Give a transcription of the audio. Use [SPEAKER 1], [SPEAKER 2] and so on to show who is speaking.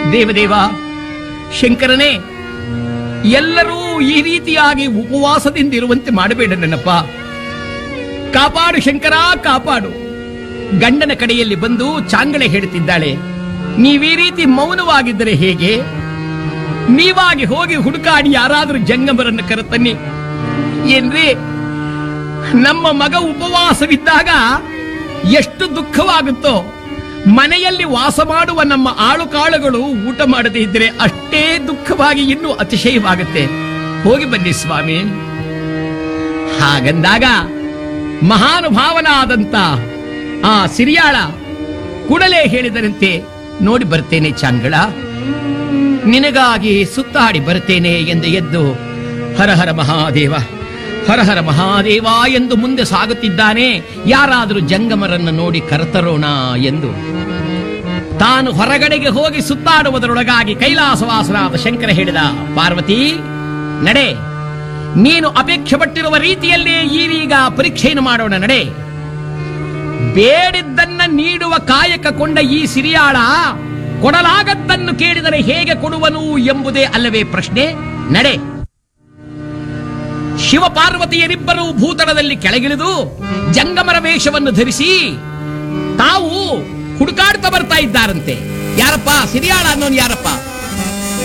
[SPEAKER 1] ದೇವದೇವ ಶಂಕರನೇ ಎಲ್ಲರೂ ಈ ರೀತಿಯಾಗಿ ಉಪವಾಸದಿಂದಿರುವಂತೆ ಮಾಡಬೇಡ ನನ್ನಪ್ಪ ಕಾಪಾಡು ಶಂಕರ ಕಾಪಾಡು ಗಂಡನ ಕಡೆಯಲ್ಲಿ ಬಂದು ಚಾಂಗಳೆ ಹೇಳುತ್ತಿದ್ದಾಳೆ ನೀವೀ ರೀತಿ ಮೌನವಾಗಿದ್ದರೆ ಹೇಗೆ ನೀವಾಗಿ ಹೋಗಿ ಹುಡುಕಾಡಿ ಯಾರಾದರೂ ಜಂಗಮರನ್ನು ಕರೆತನ್ನಿ ಏನ್ರಿ ನಮ್ಮ ಮಗ ಉಪವಾಸವಿದ್ದಾಗ ಎಷ್ಟು ದುಃಖವಾಗುತ್ತೋ ಮನೆಯಲ್ಲಿ ವಾಸ ಮಾಡುವ ನಮ್ಮ ಆಳುಕಾಳುಗಳು ಊಟ ಮಾಡದೇ ಇದ್ದರೆ ಅಷ್ಟೇ ದುಃಖವಾಗಿ ಇನ್ನೂ ಅತಿಶಯವಾಗುತ್ತೆ ಹೋಗಿ ಬನ್ನಿ ಸ್ವಾಮಿ ಹಾಗಂದಾಗ ಮಹಾನುಭಾವನಾದಂತ ಆ ಸಿರಿಯಾಳ ಕೂಡಲೇ ಹೇಳಿದರಂತೆ ನೋಡಿ ಬರ್ತೇನೆ ಚಾಂಗಳ ನಿನಗಾಗಿ ಸುತ್ತಾಡಿ ಬರ್ತೇನೆ ಎಂದು ಎದ್ದು ಹರಹರ ಮಹಾದೇವ ಹರಹರ ಮಹಾದೇವ ಎಂದು ಮುಂದೆ ಸಾಗುತ್ತಿದ್ದಾನೆ ಯಾರಾದರೂ ಜಂಗಮರನ್ನು ನೋಡಿ ಕರೆತರೋಣ ಎಂದು ತಾನು ಹೊರಗಡೆಗೆ ಹೋಗಿ ಸುತ್ತಾಡುವುದರೊಳಗಾಗಿ ಕೈಲಾಸವಾಸನಾದ ಶಂಕರ ಹೇಳಿದ ಪಾರ್ವತಿ ನಡೆ ನೀನು ಅಪೇಕ್ಷೆ ಪಟ್ಟಿರುವ ರೀತಿಯಲ್ಲೇ ಈರೀಗ ಪರೀಕ್ಷೆಯನ್ನು ಮಾಡೋಣ ನಡೆ ಬೇಡಿದ್ದನ್ನ ನೀಡುವ ಕಾಯಕ ಕೊಂಡ ಈ ಸಿರಿಯಾಳ ಕೊಡಲಾಗದ್ದನ್ನು ಕೇಳಿದರೆ ಹೇಗೆ ಕೊಡುವನು ಎಂಬುದೇ ಅಲ್ಲವೇ ಪ್ರಶ್ನೆ ನಡೆ ಶಿವ ಪಾರ್ವತಿಯರಿಬ್ಬರೂ ಭೂತಳದಲ್ಲಿ ಕೆಳಗಿಳಿದು ಜಂಗಮರ ವೇಷವನ್ನು ಧರಿಸಿ ತಾವು ಹುಡುಕಾಡ್ತಾ ಬರ್ತಾ ಇದ್ದಾರಂತೆ ಯಾರಪ್ಪ ಸಿರಿಯಾಳ ಅನ್ನೋನು ಯಾರಪ್ಪ